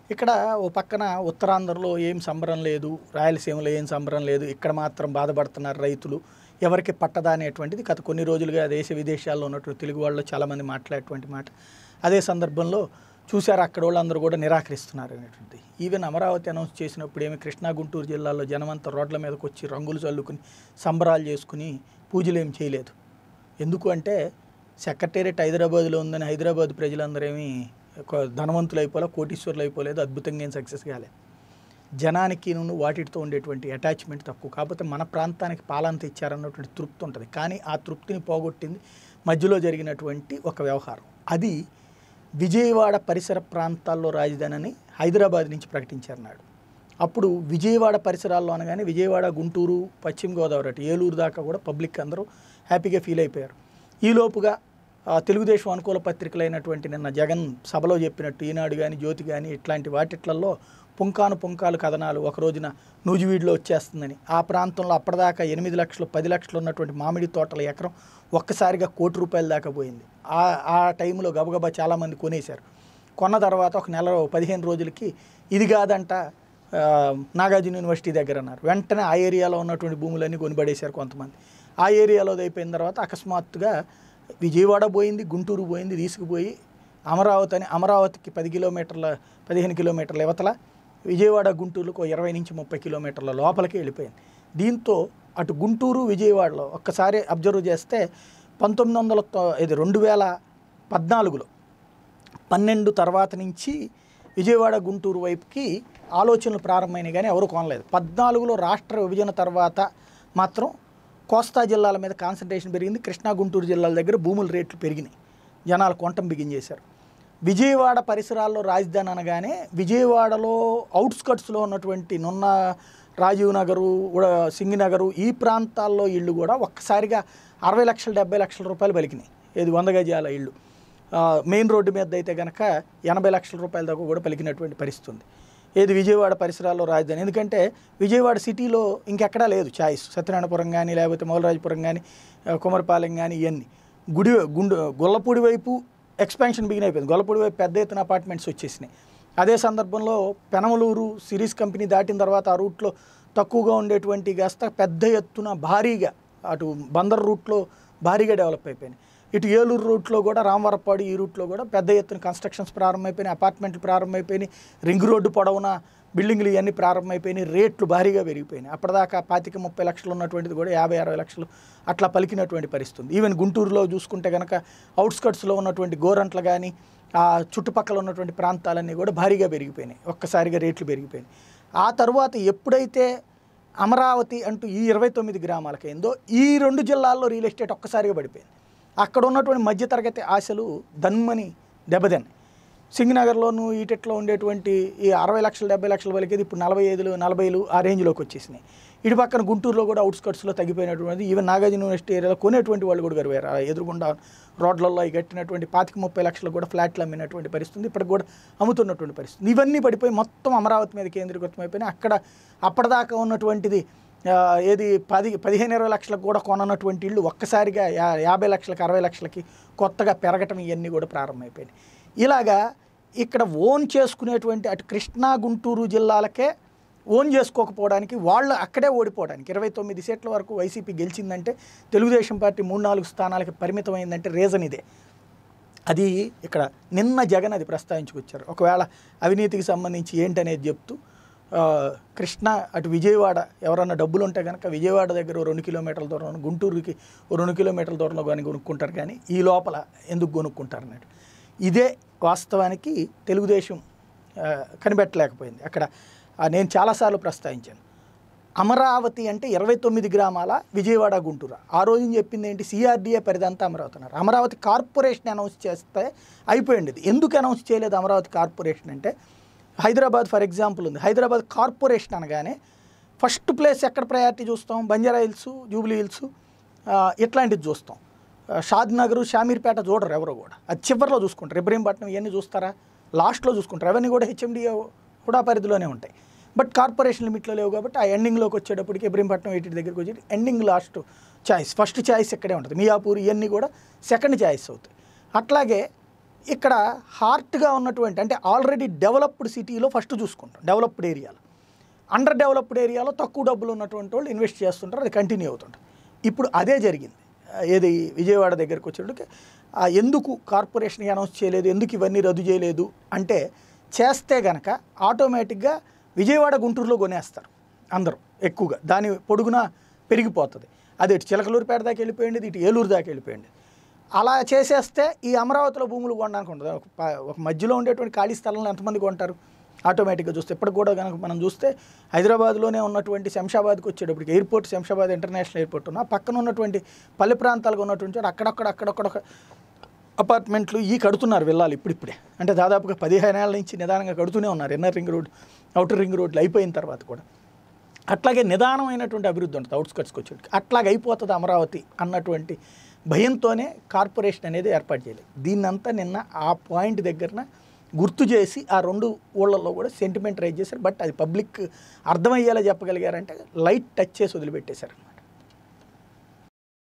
ఇక్కడ ఓ పక్కన ఉత్తరాంధ్రలో ఏం సంబరం లేదు రాయలసీమలో ఏం సంబరం లేదు ఇక్కడ మాత్రం బాధపడుతున్నారు రైతులు ఎవరికి పట్టదా అనేటువంటిది గత కొన్ని రోజులుగా దేశ విదేశాల్లో ఉన్నటువంటి తెలుగు వాళ్ళు చాలామంది మాట్లాడేటువంటి మాట అదే సందర్భంలో చూశారు అక్కడ వాళ్ళందరూ కూడా నిరాకరిస్తున్నారు అనేటువంటిది ఈవెన్ అమరావతి అనౌన్స్ చేసినప్పుడు ఏమి కృష్ణా గుంటూరు జిల్లాలో జనమంతా రోడ్ల మీదకి వచ్చి రంగులు చల్లుకుని సంబరాలు చేసుకుని పూజలు ఏం చేయలేదు ఎందుకు అంటే సెక్రటేరియట్ హైదరాబాద్లో ఉందని హైదరాబాద్ ప్రజలందరూ ఏమీ ఒక ధనవంతులు అయిపోలే కోటీశ్వర్లు అయిపోలేదు అద్భుతంగా ఏం సక్సెస్ కాలేదు జనానికి నువ్వు వాటితో ఉండేటువంటి అటాచ్మెంట్ తక్కువ కాకపోతే మన ప్రాంతానికి పాలన తెచ్చారన్నటువంటి తృప్తి ఉంటుంది కానీ ఆ తృప్తిని పోగొట్టింది మధ్యలో జరిగినటువంటి ఒక వ్యవహారం అది విజయవాడ పరిసర ప్రాంతాల్లో రాజధాని అని హైదరాబాద్ నుంచి ప్రకటించారన్నాడు అప్పుడు విజయవాడ పరిసరాల్లో అనగానే విజయవాడ గుంటూరు పశ్చిమ గోదావరి అటు ఏలూరు దాకా కూడా పబ్లిక్ అందరూ హ్యాపీగా ఫీల్ అయిపోయారు ఈలోపుగా ఆ, తెలుగుదేశం అనుకూల పత్రికలైనటువంటి నిన్న జగన్ సభలో చెప్పినట్టు ఈనాడు కానీ జ్యోతి కానీ ఇట్లాంటి వాటిట్లలో పుంకాను పుంకాలు కథనాలు ఒక రోజున నూజివీడులో వచ్చేస్తుందని ఆ ప్రాంతంలో అప్పటిదాకా ఎనిమిది లక్షలు పది లక్షలు ఉన్నటువంటి మామిడి తోటల ఎకరం ఒక్కసారిగా కోటి రూపాయల దాకా పోయింది ఆ ఆ టైంలో గబగబా చాలామంది కొనేశారు కొన్న తర్వాత ఒక నెల పదిహేను రోజులకి ఇది కాదంట ఆ, నాగార్జున యూనివర్సిటీ దగ్గర అన్నారు వెంటనే ఆ ఏరియాలో ఉన్నటువంటి భూములన్నీ కొనిపడేశారు కొంతమంది ఆ ఏరియాలో అది అయిపోయిన తర్వాత అకస్మాత్తుగా విజయవాడ పోయింది గుంటూరు పోయింది తీసుకుపోయి అమరావతి అని అమరావతికి పది కిలోమీటర్ల పదిహేను కిలోమీటర్ల యువతల విజయవాడ గుంటూరుకు ఓ ఇరవై నుంచి ముప్పై కిలోమీటర్ల లోపలికి వెళ్ళిపోయింది దీంతో అటు గుంటూరు విజయవాడలో ఒక్కసారి అబ్జర్వ్ చేస్తే పంతొమ్మిది వందల తొ- ఇది రెండు వేల పద్నాలుగులో పన్నెండు తర్వాత నుంచి విజయవాడ గుంటూరు వైపుకి ఆలోచనలు ప్రారంభమైనాయి కానీ ఎవరు కొనలేదు పద్నాలుగులో రాష్ట్ర విభజన తర్వాత మాత్రం కోస్తా జిల్లాల మీద కాన్సన్ట్రేషన్ పెరిగింది కృష్ణా గుంటూరు జిల్లాల దగ్గర భూముల రేట్లు పెరిగినాయి జనాలు కొంటం బిగించేశారు విజయవాడ పరిసరాల్లో రాజధాని అనగానే విజయవాడలో అవుట్స్కట్స్లో ఉన్నటువంటి నున్న రాజీవ్ నగరు ఉడ- సింగినగరు ఈ ప్రాంతాల్లో ఇళ్ళు కూడా ఒక్కసారిగా అరవై లక్షల డెబ్బై లక్షల రూపాయలు పలికినాయి ఏది వంద గజాల ఇళ్ళు ఆ, మెయిన్ రోడ్డు మీద అయితే కనుక ఎనభై లక్షల రూపాయల దాకా కూడా పలికినటువంటి పరిస్థితి ఉంది ఏది విజయవాడ పరిసరాల్లో రాజధాని ఎందుకంటే విజయవాడ సిటీలో ఇంకెక్కడా లేదు ఛాయిస్ సత్యనారాయణపురం కానీ లేకపోతే మౌలరాజపురం కానీ ఆ, కుమరపాలెం కానీ ఇవన్నీ గుడి గుండు గొల్లపూడి వైపు ఎక్స్పాన్షన్ బిగిన్ అయిపోయింది గొల్లపూడి వైపు పెద్ద ఎత్తున అపార్ట్మెంట్స్ వచ్చేసినాయి అదే సందర్భంలో పెనమలూరు సిరీస్ కంపెనీ దాటిన తర్వాత ఆ రూట్లో తక్కువగా ఉండేటువంటి కాస్త పెద్ద ఎత్తున భారీగా అటు బందర్ రూట్లో భారీగా డెవలప్ అయిపోయినాయి ఇటు ఏలూరు రూట్లో కూడా రామవరపాడు ఈ రూట్లో కూడా పెద్ద ఎత్తున కన్స్ట్రక్షన్స్ ప్రారంభమైపోయినాయి అపార్ట్మెంట్లు ప్రారంభమైపోయినాయి రింగ్ రోడ్డు పొడవున బిల్డింగ్లు ఇవన్నీ ప్రారంభమైపోయినాయి రేట్లు భారీగా పెరిగిపోయినాయి అప్పటిదాకా పాతిక ముప్పై లక్షలు ఉన్నటువంటిది కూడా యాభై అరవై లక్షలు అట్లా పలికినటువంటి పరిస్థితి ఉంది ఈవెన్ గుంటూరులో చూసుకుంటే కనుక అవుట్స్కట్స్లో ఉన్నటువంటి గోరంట్లు కానీ ఆ చుట్టుపక్కల ఉన్నటువంటి ప్రాంతాలన్నీ కూడా భారీగా పెరిగిపోయినాయి ఒక్కసారిగా రేట్లు పెరిగిపోయినాయి ఆ తర్వాత ఎప్పుడైతే అమరావతి అంటూ ఈ ఇరవై తొమ్మిది గ్రామాలకైందో ఈ రెండు జిల్లాల్లో రియల్ ఎస్టేట్ ఒక్కసారిగా పడిపోయింది అక్కడ ఉన్నటువంటి మధ్యతరగతి ఆశలు దన్మని దెబ్బతిన్నాయి సింగనగర్లోను ఈటెట్లో ఉండేటువంటి ఈ అరవై లక్షలు డెబ్బై లక్షల వరకేది ఇప్పుడు నలభై ఐదులు నలభైలు ఆ రేంజ్లోకి వచ్చేసినాయి ఇటు పక్కన గుంటూరులో కూడా అవుట్స్కట్స్లో తగ్గిపోయినటువంటి ఈవెన్ నాగార్జున యూనివర్సిటీ ఏరియాలో కొనేటువంటి వాళ్ళు కూడా గరివారు ఆ ఎదురుగుండా రోడ్లలో ఈ కట్టినటువంటి పాతిక ముప్పై లక్షలు కూడా ఫ్లాట్లు అమ్మినటువంటి పరిస్థితి ఉంది ఇప్పటికి కూడా అమ్ముతున్నటువంటి పరిస్థితి ఇవన్నీ పడిపోయి మొత్తం అమరావతి మీద కేంద్రీకృతం అయిపోయినాయి అక్కడ అప్పటిదాకా ఉన్నటువంటిది ఆ, ఏది పది పదిహేను ఇరవై లక్షలకు కూడా కొననటువంటి ఇళ్ళు ఒక్కసారిగా యా యాభై లక్షలకి అరవై లక్షలకి కొత్తగా పెరగటం ఇవన్నీ కూడా ప్రారంభమైపోయినాయి ఇలాగా ఇక్కడ ఓన్ చేసుకునేటువంటి అటు కృష్ణా గుంటూరు జిల్లాలకే ఓన్ చేసుకోకపోవడానికి వాళ్ళు అక్కడే ఓడిపోవడానికి ఇరవై తొమ్మిది సీట్ల వరకు వైసీపీ గెలిచిందంటే తెలుగుదేశం పార్టీ మూడు నాలుగు స్థానాలకి పరిమితమైందంటే రీజన్ ఇదే అది ఇక్కడ నిన్న జగన్ అది ప్రస్తావించుకొచ్చారు ఒకవేళ అవినీతికి సంబంధించి ఏంటనేది చెప్తూ ఆ, కృష్ణ అటు విజయవాడ ఎవరన్నా డబ్బులు ఉంటే కనుక విజయవాడ దగ్గర ఓ రెండు కిలోమీటర్ల దూరం గుంటూరుకి ఓ రెండు కిలోమీటర్ల దూరంలో కానీ కొనుక్కుంటారు కానీ ఈ లోపల ఎందుకు కొనుక్కుంటారు అన్నట్టు ఇదే వాస్తవానికి తెలుగుదేశం ఆ, కనిపెట్టలేకపోయింది అక్కడ ఆ, నేను చాలాసార్లు ప్రస్తావించాను అమరావతి అంటే ఇరవై తొమ్మిది గ్రామాల విజయవాడ గుంటూరు ఆ రోజు చెప్పింది ఏంటి సిఆర్డీఏ పరిదంతా అమరావతి అన్నారు అమరావతి కార్పొరేషన్ అనౌన్స్ చేస్తే అయిపోయింది ఇది. ఎందుకు అనౌన్స్ చేయలేదు అమరావతి కార్పొరేషన్ అంటే హైదరాబాద్ ఫర్ ఎగ్జాంపుల్ ఉంది హైదరాబాద్ కార్పొరేషన్ అనగానే ఫస్ట్ ప్లేస్ ఎక్కడ ప్రయారిటీ చూస్తాం బంజారా హిల్స్ జూబ్లీ హిల్స్ ఆ, ఇట్లాంటిది చూస్తాం ఆ, షాద్ నగర్ షామీర్పేట చూడరు ఎవరు కూడా అది చివరిలో చూసుకుంటారు ఇబ్రహీంపట్నం ఇవన్నీ చూస్తారా లాస్ట్లో చూసుకుంటారు అవన్నీ కూడా హెచ్ఎండిఏ కూడా పరిధిలోనే ఉంటాయి బట్ కార్పొరేషన్ లిమిట్లో లేవు కాబట్టి ఆ ఎండింగ్లోకి వచ్చేటప్పటికి ఇబ్రహీంపట్నం వీటి దగ్గరికి వచ్చి ending last choice first choice ఇక్కడే ఉంటుంది మియాపూర్ ఇవన్నీ కూడా సెకండ్ ఛాయిస్ అవుతాయి అట్లాగే ఇక్కడ హార్ట్గా ఉన్నటువంటి అంటే ఆల్రెడీ డెవలప్డ్ సిటీలో ఫస్ట్ చూసుకుంటాం డెవలప్డ్ ఏరియాలో అండర్ డెవలప్డ్ ఏరియాలో తక్కువ డబ్బులు ఉన్నటువంటి వాళ్ళు ఇన్వెస్ట్ చేస్తుంటారు అది కంటిన్యూ అవుతుంటుంది ఇప్పుడు అదే జరిగింది ఆ, ఏది విజయవాడ దగ్గరికి వచ్చేటప్పటికి ఆ, ఎందుకు కార్పొరేషన్కి అనౌన్స్ చేయలేదు ఎందుకు ఇవన్నీ రద్దు చేయలేదు అంటే చేస్తే గనక ఆటోమేటిక్గా విజయవాడ గుంటూరులో కొనేస్తారు అందరూ ఎక్కువగా దాని పొడుగున పెరిగిపోతుంది అది ఇటు చిలకలూరుపేట దాకా వెళ్ళిపోయింది ఇటు ఏలూరు దాకా వెళ్ళిపోయింది అలా చేసేస్తే ఈ అమరావతిలో భూములు కొనడానికి ఉంటుంది ఒక ప- ఒక మధ్యలో ఉండేటువంటి ఖాళీ స్థలంలో ఎంతమంది కొంటారు ఆటోమేటిక్గా చూస్తే ఇప్పటికి కూడా కనుక మనం చూస్తే హైదరాబాద్లోనే ఉన్నటువంటి శంషాబాద్కి వచ్చేటప్పటికి ఎయిర్పోర్ట్ శంషాబాద్ ఇంటర్నేషనల్ ఎయిర్పోర్ట్ ఉన్న పక్కన ఉన్నటువంటి పల్లె ప్రాంతాలకు ఉన్నటువంటి చోట అక్కడక్కడ అక్కడక్కడ అపార్ట్మెంట్లు ఈ కడుతున్నారు వెళ్ళాలి ఇప్పుడిప్పుడే అంటే దాదాపుగా పదిహేను ఏళ్ళ నుంచి నిదానంగా కడుతూనే ఉన్నారు inner ring road outer ring రోడ్లు అయిపోయిన తర్వాత కూడా అట్లాగే నిదానమైనటువంటి అభివృద్ధి ఉంటుంది అవుట్స్కట్స్కి వచ్చేటికి అట్లాగే అయిపోతుంది అమరావతి అన్నటువంటి భయంతోనే కార్పొరేషన్ అనేది ఏర్పాటు చేయలేదు దీన్నంతా నిన్న ఆ పాయింట్ దగ్గరన గుర్తు చేసి ఆ రెండు ఊళ్ళల్లో కూడా సెంటిమెంట్ రైజ్ చేశారు బట్ అది పబ్లిక్ అర్థమయ్యేలా చెప్పగలిగారంటే లైట్ టచ్ చేసి వదిలిపెట్టేశారు